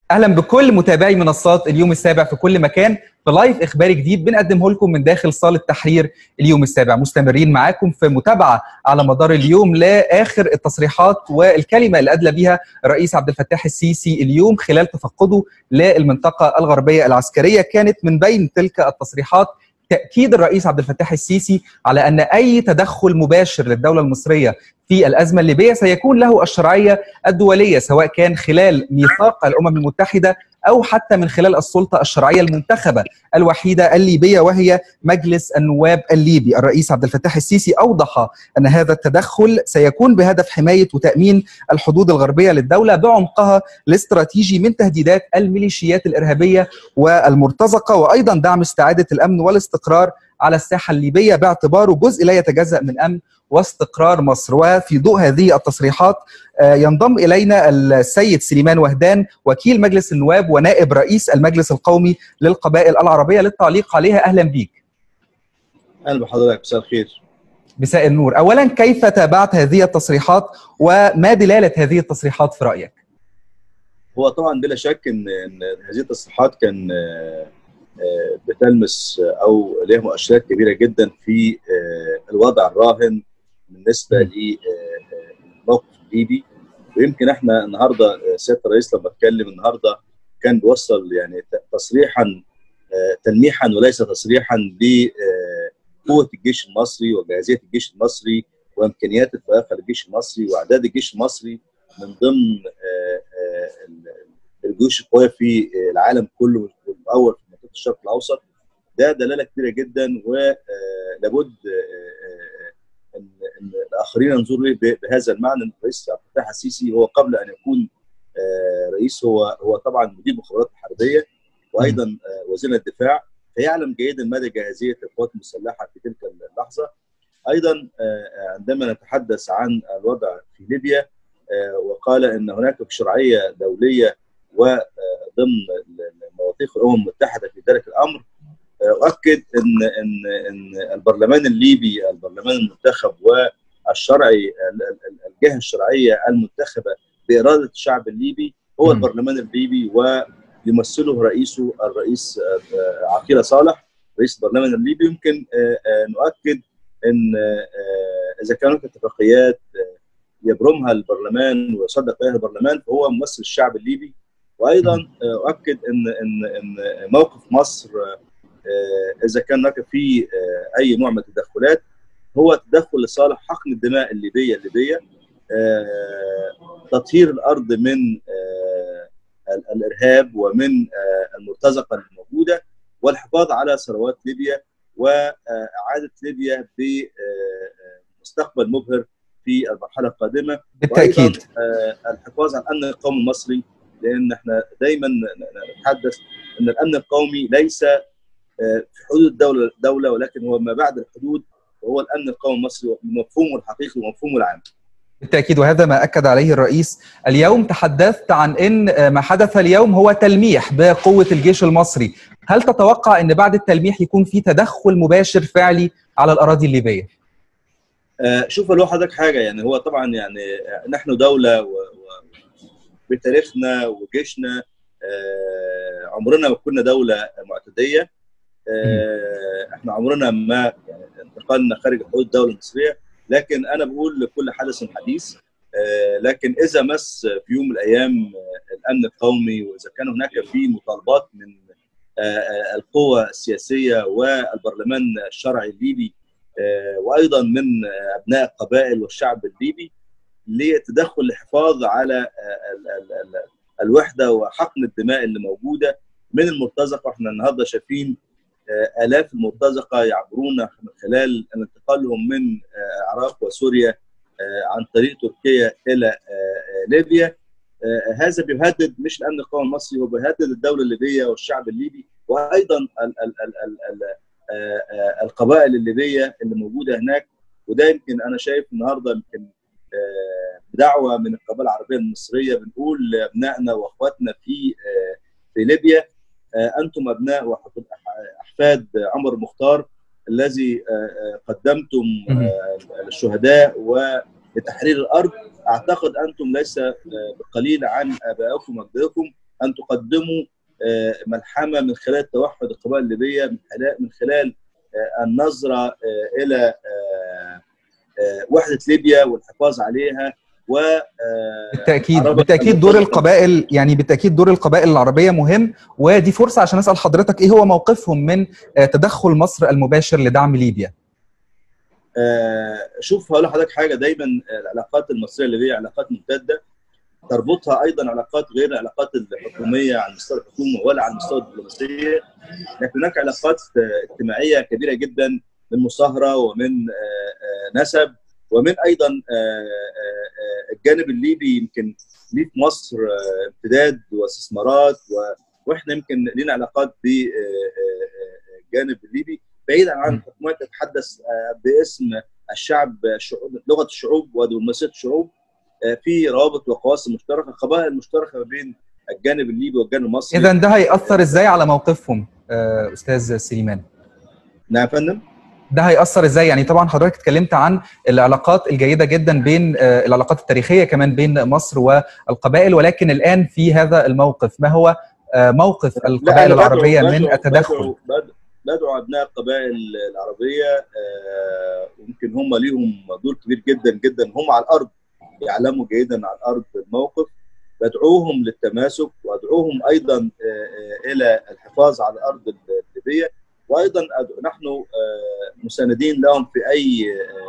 اهلا بكل متابعي منصات اليوم السابع في كل مكان في لايف اخباري جديد بنقدمه لكم من داخل صاله تحرير اليوم السابع مستمرين معاكم في متابعه على مدار اليوم لاخر التصريحات والكلمه اللي ادلى بها الرئيس عبد الفتاح السيسي اليوم خلال تفقده للمنطقه الغربيه العسكريه كانت من بين تلك التصريحات تاكيد الرئيس عبد الفتاح السيسي على ان اي تدخل مباشر للدوله المصريه في الازمه الليبيه سيكون له الشرعيه الدوليه سواء كان خلال ميثاق الامم المتحده او حتى من خلال السلطه الشرعيه المنتخبه الوحيده الليبيه وهي مجلس النواب الليبي، الرئيس عبد الفتاح السيسي اوضح ان هذا التدخل سيكون بهدف حمايه وتامين الحدود الغربيه للدوله بعمقها الاستراتيجي من تهديدات الميليشيات الارهابيه والمرتزقه وايضا دعم استعاده الامن والاستقرار على الساحه الليبيه باعتباره جزء لا يتجزا من امن واستقرار مصر وفي ضوء هذه التصريحات ينضم الينا السيد سليمان وهدان وكيل مجلس النواب ونائب رئيس المجلس القومي للقبائل العربيه للتعليق عليها اهلا بيك. اهلا بحضرتك مساء الخير. مساء النور، اولا كيف تابعت هذه التصريحات وما دلاله هذه التصريحات في رايك؟ هو طبعا بلا شك ان ان هذه التصريحات كان بتلمس او لها مؤشرات كبيره جدا في الوضع الراهن بالنسبه للموقف الليبي ويمكن احنا النهارده سياده الرئيس لما اتكلم النهارده كان بيوصل يعني تصريحا تلميحا وليس تصريحا بقوه الجيش المصري وجاهزيه الجيش المصري وامكانيات الفائقه للجيش المصري واعداد الجيش المصري من ضمن الجيوش القويه في العالم كله والاول في منطقه الشرق الاوسط ده دلاله كبيره جدا ولابد ان ان الاخرين ينظروا له بهذا المعنى الرئيس عبد الفتاح السيسي هو قبل ان يكون رئيس هو هو طبعا مدير المخابرات الحربيه وايضا وزير الدفاع فيعلم جيدا مدى جاهزيه القوات المسلحه في تلك اللحظه ايضا عندما نتحدث عن الوضع في ليبيا وقال ان هناك شرعيه دوليه وضمن مواثيق الامم المتحده في ذلك الامر اؤكد ان ان ان البرلمان الليبي البرلمان المنتخب والشرعي الجهه الشرعيه المنتخبه باراده الشعب الليبي هو البرلمان الليبي ويمثله رئيسه الرئيس عقيله صالح رئيس البرلمان الليبي يمكن نؤكد ان اذا كانت اتفاقيات يبرمها البرلمان ويصدق عليها البرلمان فهو ممثل الشعب الليبي وايضا اؤكد ان ان ان موقف مصر اذا كان هناك في اي نوع من التدخلات هو تدخل لصالح حقن الدماء الليبيه الليبيه تطهير الارض من الارهاب ومن المرتزقه الموجوده والحفاظ على ثروات ليبيا واعاده ليبيا بمستقبل مبهر في المرحله القادمه بالتاكيد الحفاظ على الامن القومي المصري لان احنا دايما نتحدث ان الامن القومي ليس في حدود الدوله دوله ولكن هو ما بعد الحدود وهو الامن القومي المصري بمفهومه الحقيقي ومفهومه العام. بالتاكيد وهذا ما اكد عليه الرئيس اليوم تحدثت عن ان ما حدث اليوم هو تلميح بقوه الجيش المصري هل تتوقع ان بعد التلميح يكون في تدخل مباشر فعلي على الاراضي الليبيه آه شوف لو حضرتك حاجه يعني هو طبعا يعني نحن دوله و... و... بتاريخنا وجيشنا آه عمرنا ما كنا دوله معتديه آه احنا عمرنا ما يعني انتقلنا خارج حدود الدوله المصريه لكن انا بقول لكل حدث حديث آه لكن اذا مس في يوم من الايام الامن القومي واذا كان هناك في مطالبات من آه القوى السياسيه والبرلمان الشرعي الليبي وايضا من ابناء القبائل والشعب الليبي لتدخل الحفاظ على الوحده وحقن الدماء اللي موجوده من المرتزقه واحنا النهارده شايفين الاف المرتزقه يعبرون من خلال انتقالهم من العراق وسوريا عن طريق تركيا الى ليبيا هذا بيهدد مش الامن القومي المصري هو بيهدد الدوله الليبيه والشعب الليبي وايضا ال ال ال ال ال القبائل الليبيه اللي موجوده هناك وده يمكن انا شايف النهارده يمكن بدعوه من القبائل العربيه المصريه بنقول لابنائنا واخواتنا في في ليبيا انتم ابناء واحفاد عمر مختار الذي قدمتم الشهداء ولتحرير الارض اعتقد انتم ليس بقليل عن ابائكم واجدادكم ان تقدموا ملحمه من خلال توحد القبائل الليبيه من خلال من خلال النظره الى وحده ليبيا والحفاظ عليها و بالتاكيد بالتاكيد دور القبائل يعني بالتاكيد دور القبائل العربيه مهم ودي فرصه عشان اسال حضرتك ايه هو موقفهم من تدخل مصر المباشر لدعم ليبيا؟ شوف هقول لحضرتك حاجه دايما العلاقات المصريه الليبيه علاقات ممتده تربطها ايضا علاقات غير العلاقات الحكوميه على مستوى الحكومه ولا على مستوى الدبلوماسيه لكن هناك علاقات اجتماعيه كبيره جدا من مصاهره ومن نسب ومن ايضا الجانب الليبي يمكن ليه في مصر امتداد واستثمارات واحنا يمكن لنا علاقات بالجانب الليبي بعيدا عن الحكومات تتحدث باسم الشعب لغه الشعوب ودبلوماسيه الشعوب في روابط وقواسم مشتركه قبائل مشتركه ما بين الجانب الليبي والجانب المصري اذا ده هياثر ازاي على موقفهم استاذ سليمان نعم يا فندم ده هيأثر ازاي؟ يعني طبعا حضرتك اتكلمت عن العلاقات الجيده جدا بين العلاقات التاريخيه كمان بين مصر والقبائل ولكن الان في هذا الموقف ما هو موقف القبائل العربيه بدعو من التدخل؟ بدعو, بدعو ابناء القبائل العربيه ويمكن هم ليهم دور كبير جدا جدا هم على الارض يعلموا جيدا على الارض الموقف بدعوهم للتماسك وادعوهم ايضا الى الحفاظ على الارض الليبيه وايضا نحن مساندين لهم في اي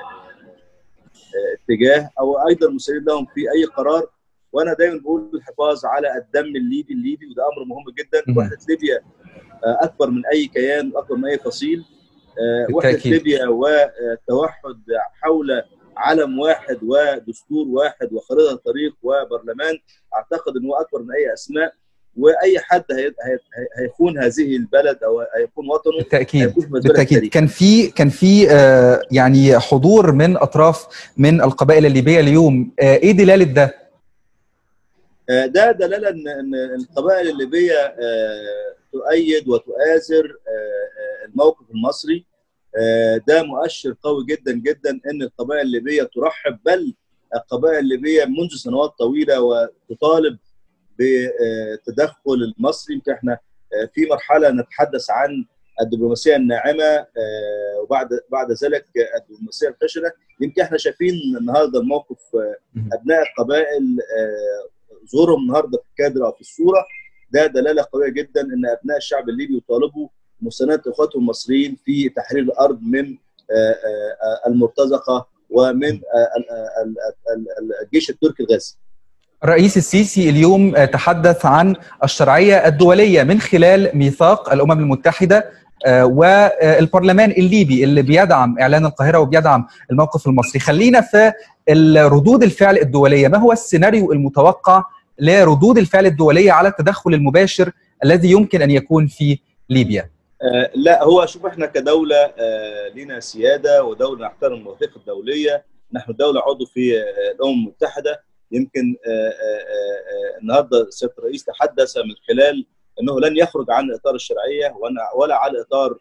اتجاه او ايضا مساندين لهم في اي قرار وانا دايما بقول الحفاظ على الدم الليبي الليبي وده امر مهم جدا وحده ليبيا اكبر من اي كيان واكبر من اي فصيل وحده ليبيا والتوحد حول علم واحد ودستور واحد وخريطه طريق وبرلمان اعتقد انه اكبر من اي اسماء واي حد هيخون هذه البلد او هيخون وطنه بالتاكيد بالتاكيد كان في كان في آه يعني حضور من اطراف من القبائل الليبيه اليوم آه ايه دلاله ده؟ آه ده دلاله ان ان القبائل الليبيه تؤيد وتؤازر الموقف المصري ده مؤشر قوي جدا جدا ان القبائل الليبيه ترحب بل القبائل الليبيه منذ سنوات طويله وتطالب بتدخل المصري يمكن احنا في مرحله نتحدث عن الدبلوماسيه الناعمه وبعد بعد ذلك الدبلوماسيه الخشنه يمكن احنا شايفين النهارده الموقف ابناء القبائل ظهورهم النهارده في الكادر او في الصوره ده دلاله قويه جدا ان ابناء الشعب الليبي يطالبوا مساندة اخواتهم المصريين في تحرير الارض من المرتزقه ومن الجيش التركي الغازي. الرئيس السيسي اليوم تحدث عن الشرعيه الدوليه من خلال ميثاق الامم المتحده والبرلمان الليبي اللي بيدعم اعلان القاهره وبيدعم الموقف المصري خلينا في ردود الفعل الدوليه ما هو السيناريو المتوقع لردود الفعل الدوليه على التدخل المباشر الذي يمكن ان يكون في ليبيا آه لا هو شوف احنا كدوله آه لنا سياده ودوله نحترم المواثيق الدوليه نحن دوله عضو في آه الامم المتحده يمكن النهارده سياده الرئيس تحدث من خلال انه لن يخرج عن اطار الشرعيه ولا على اطار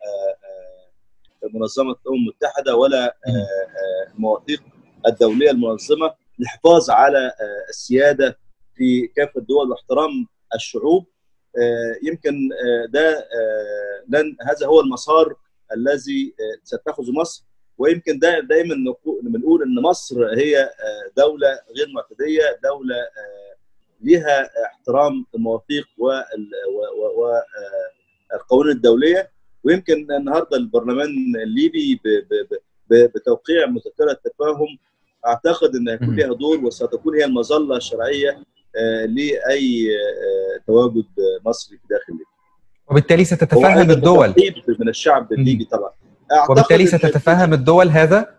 منظمه الامم المتحده ولا المواثيق الدوليه المنظمه للحفاظ على السياده في كافه الدول واحترام الشعوب يمكن ده لن هذا هو المسار الذي ستتخذه مصر ويمكن دا دايما بنقول ان مصر هي دوله غير معتديه دوله لها احترام المواثيق والقوانين الدوليه ويمكن النهارده البرلمان الليبي بتوقيع مذكره تفاهم اعتقد ان هيكون لها دور وستكون هي المظله الشرعيه لاي تواجد مصري في داخل ليبيا. وبالتالي ستتفهم الدول من الشعب الليبي طبعا وبالتالي ستتفهم الدول هذا؟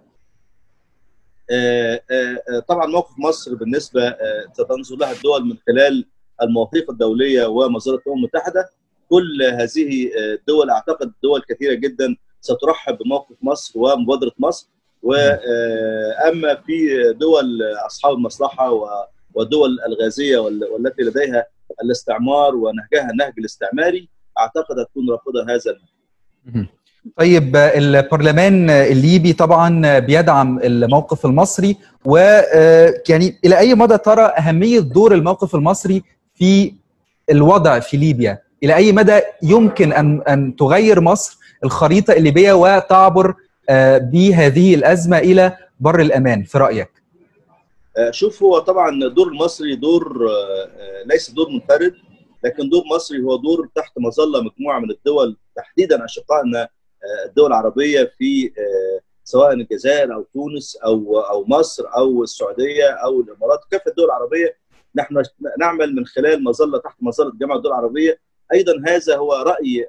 آآ آآ طبعا موقف مصر بالنسبه ستنظر لها الدول من خلال المواثيق الدوليه ومظله الامم المتحده كل هذه الدول اعتقد دول كثيره جدا سترحب بموقف مصر ومبادره مصر واما في دول اصحاب المصلحه والدول الغازيه والتي لديها الاستعمار ونهجها النهج الاستعماري اعتقد هتكون رافضه هذا الموضوع. طيب البرلمان الليبي طبعا بيدعم الموقف المصري ويعني الى اي مدى ترى اهميه دور الموقف المصري في الوضع في ليبيا الى اي مدى يمكن ان ان تغير مصر الخريطه الليبيه وتعبر بهذه الازمه الى بر الامان في رايك؟ شوف هو طبعا دور المصري دور ليس دور منفرد لكن دور مصري هو دور تحت مظله مجموعه من الدول تحديدا اشقائنا الدول العربيه في سواء الجزائر او تونس او او مصر او السعوديه او الامارات كافه الدول العربيه نحن نعمل من خلال مظله تحت مظله جامعه الدول العربيه ايضا هذا هو راي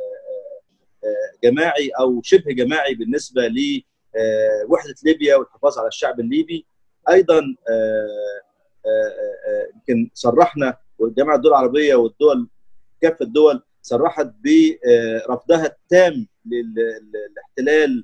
جماعي او شبه جماعي بالنسبه لوحده ليبيا والحفاظ على الشعب الليبي ايضا يمكن صرحنا والجامعه الدول العربيه والدول كافه الدول صرحت برفضها التام للاحتلال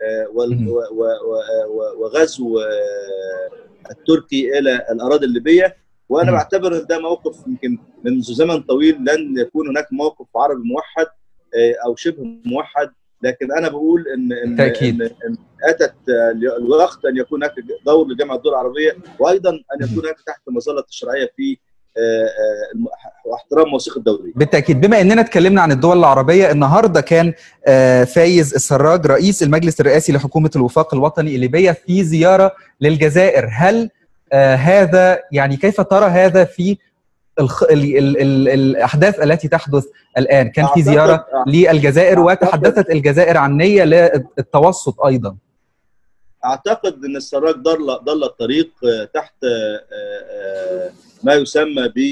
وغزو التركي الى الاراضي الليبيه وانا بعتبر ان ده موقف يمكن منذ زمن طويل لن يكون هناك موقف عربي موحد او شبه موحد لكن انا بقول ان ان, تأكيد. إن, إن اتت الوقت ان يكون هناك دور للجامعه الدول العربيه وايضا ان يكون هناك تحت مظله الشرعيه في واحترام مواثيق الدوليه. بالتاكيد بما اننا اتكلمنا عن الدول العربيه النهارده كان فايز السراج رئيس المجلس الرئاسي لحكومه الوفاق الوطني الليبيه في زياره للجزائر هل هذا يعني كيف ترى هذا في الخ... ال... ال... ال... الاحداث التي تحدث الان كان في زياره للجزائر وتحدثت الجزائر عن نيه للتوسط ايضا اعتقد ان السراج ضل ضل الطريق تحت ما يسمى ب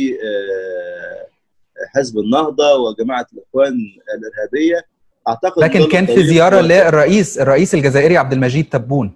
حزب النهضه وجماعه الاخوان الارهابيه اعتقد لكن كان في زياره للرئيس الرئيس الجزائري عبد المجيد تبون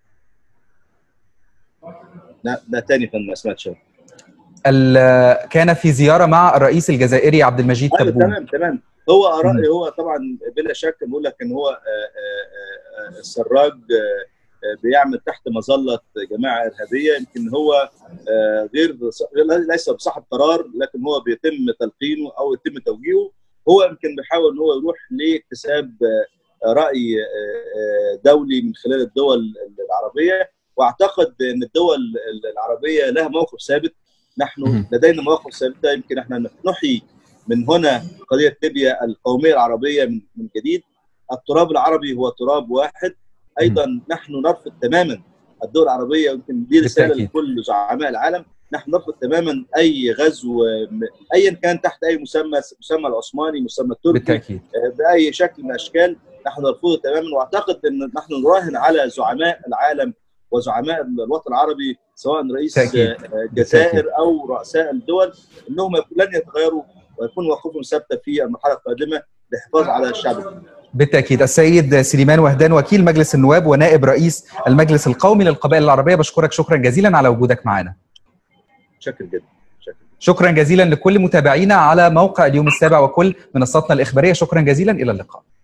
لا ده تاني فن ما سمعتش كان في زياره مع الرئيس الجزائري عبد المجيد أيوة تبون تمام تمام هو ارائي هو طبعا بلا شك بقول لك ان هو السراج بيعمل تحت مظله جماعه ارهابيه يمكن هو غير ليس بصاحب قرار لكن هو بيتم تلقينه او يتم توجيهه هو يمكن بيحاول ان هو يروح لاكتساب راي دولي من خلال الدول العربيه واعتقد ان الدول العربيه لها موقف ثابت نحن لدينا مواقف ثابته يمكن احنا نحيي من هنا قضيه ليبيا القوميه العربيه من من جديد التراب العربي هو تراب واحد ايضا نحن نرفض تماما الدول العربيه يمكن دي رساله لكل زعماء العالم نحن نرفض تماما اي غزو ايا كان تحت اي مسمى مسمى العثماني مسمى التركي بالتأكيد. باي شكل من الاشكال نحن نرفضه تماما واعتقد ان نحن نراهن على زعماء العالم وزعماء الوطن العربي سواء رئيس الجزائر او رؤساء الدول انهم لن يتغيروا ويكون موقفهم ثابته في المرحله القادمه للحفاظ على الشعب بالتاكيد السيد سليمان وهدان وكيل مجلس النواب ونائب رئيس المجلس القومي للقبائل العربيه بشكرك شكرا جزيلا على وجودك معنا شكرا جدا شكرا. شكرا جزيلا لكل متابعينا على موقع اليوم السابع وكل منصاتنا الاخباريه شكرا جزيلا الى اللقاء